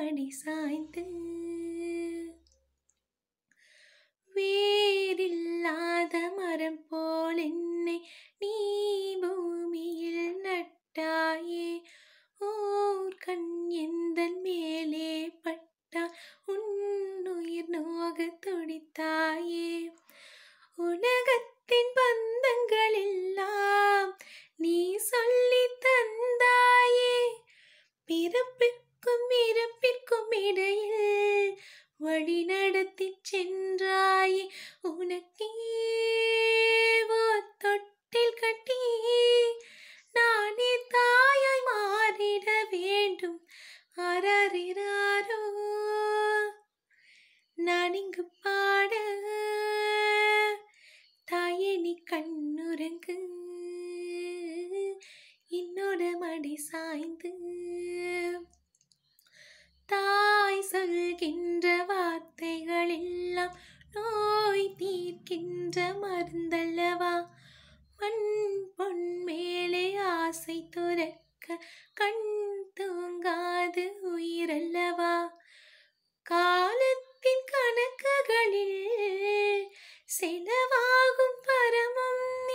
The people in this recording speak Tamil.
மடி சாய்ந்து வேரில்லாத மரம் போல் என்னை நீ பூமியில் நட்டாயே ஓர் கண் எந்தன் மேலே பட்டா உன்னுயிர் நோக துடித்தாயே உலகத்தின் பந்தங்கள் எல்லாம் நீ சொல்லி தந்தாயே பிறப்பிற்கும் இறப்பிற்கும் இடையில் வழி நடத்தி சென்றாயே உனக்கே ஓர் தொட்டில் கட்டி நானே தாயாய் மாறிட வேண்டும் அரறிறாரோ நான் இங்கு பாட தாயே நீ கண்ணுறங்கு என்னோட மடி சாய்ந்து தாய் சொல்கின்ற வார்த்தைகள் எல்லாம் நோய் தீர்க்கின்ற மருந்தல்லவா மண் பொன் மேலே ஆசை துறக்க கண் தூங்காது உயிரல்லவா காலத்தின் கணக்குகளில் செலவாகும் பரமும்